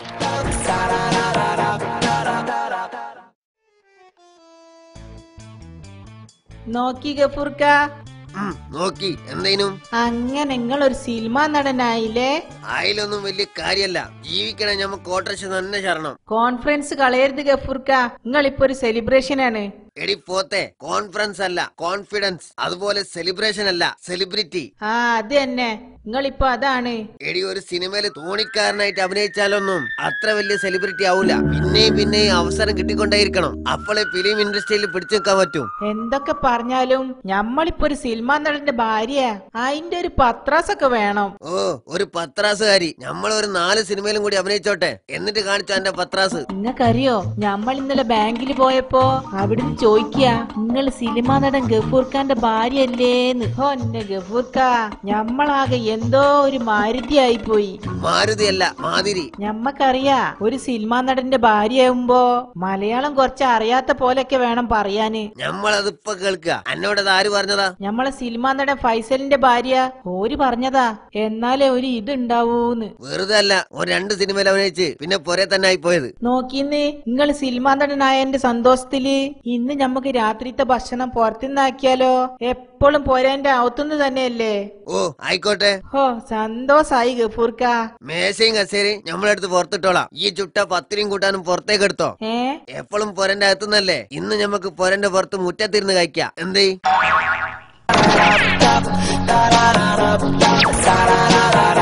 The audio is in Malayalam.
നോക്കി ഗഫൂർക്ക ഉം, നോക്കി എന്തേനും അങ്ങനെ നിങ്ങൾ ഒരു സിനിമ നടനായില്ലേ അതിലൊന്നും വലിയ കാര്യല്ല ജീവിക്കണേ ഞമ്മക്ക് ഓട്ടർഷ തന്നെ ശരണം കോൺഫറൻസ് കളയരുത് ഗഫൂർക്ക നിങ്ങൾ ഇപ്പൊ ഒരു സെലിബ്രേഷൻ ആണ് എടി പോത്തെ കോൺഫറൻസ് അല്ല കോൺഫിഡൻസ് അതുപോലെ സെലിബ്രേഷൻ അല്ല സെലിബ്രിറ്റി ആ അത് തന്നെ നിങ്ങളിപ്പൊ അതാണ് എടി ഒരു സിനിമയിൽ തോണിക്കാരനായിട്ട് അഭിനയിച്ചാലൊന്നും അത്ര വലിയ സെലിബ്രിറ്റി ആവൂല പിന്നെയും പിന്നെയും അവസരം കിട്ടിക്കൊണ്ടേയിരിക്കണം അപ്പോളെ ഫിലിം ഇൻഡസ്ട്രിയിൽ പിടിച്ചു നിൽക്കാൻ പറ്റും എന്തൊക്കെ പറഞ്ഞാലും ഞമ്മളിപ്പോ ഒരു സിനിമ നടന്റെ ഭാര്യ അതിന്റെ ഒരു പത്രാസൊക്കെ വേണം ഓ ഒരു പത്രാസുകാരി നമ്മൾ ഒരു നാല് സിനിമയിലും കൂടി അഭിനയിച്ചോട്ടെ എന്നിട്ട് കാണിച്ചു എന്റെ പത്രാസ് നിങ്ങൾക്കറിയോ ഞമ്മൾ ഇന്നലെ ബാങ്കിൽ പോയപ്പോ അവിടുന്ന് ചോദിക്കുക നിങ്ങൾ സിനിമ നടൻ ഗഫൂർഖാന്റെ ഭാര്യയല്ലേന്ന് ഹോ എന്നെ ഗഫൂർക്ക ഞമ്മളാകെ എന്തോ ഒരു മാരുതിയായി പോയി മാരുതിയല്ല മാതിരി ഞമ്മക്കറിയാ ഒരു സിനിമാ നടന്റെ ഭാര്യയാവുമ്പോ മലയാളം കുറച്ച് അറിയാത്ത പോലെയൊക്കെ വേണം പറയാന് ഞമ്മളതിപ്പോ കേൾക്കുക എന്നോടത് ആര് പറഞ്ഞതാ ഞമ്മളെ സിനിമാ നടൻ ഫൈസലിന്റെ ഭാര്യ ഓര് പറഞ്ഞതാ എന്നാലേ ഒരു ഇതുണ്ടാവൂന്ന് വെറുതെ അല്ല ഒരു രണ്ട് സിനിമയിൽ അഭിനയിച്ച് പിന്നെ പൊരെ തന്നെ ആയി പോയത് നോക്കിന്ന് നിങ്ങൾ സിനിമാ നടനായന്റെ സന്തോഷത്തില് ഇന്ന് ഞമ്മക്ക് രാത്രിത്തെ ഭക്ഷണം പുറത്തുനിന്നാക്കിയാലോ എപ്പോഴും പോരേന്റെ അകത്തുനിന്ന് തന്നെയല്ലേ ഓ ആയിക്കോട്ടെ ഹോ സന്തോഷായി ഗഫൂർക്ക മേശയും കസേരയും നമ്മളെടുത്ത് പുറത്തിട്ടോളാം ഈ ചുട്ട പത്തിരിയും കൂട്ടാനും പുറത്തേക്ക് എടുത്തോ ഏ എപ്പോഴും പൊരന്റെ അകത്തുനിന്നല്ലേ ഇന്ന് ഞമ്മക്ക് പൊരന്റെ പുറത്ത് മുറ്റത്തിരുന്ന് കഴിക്കാം എന്തേ da da da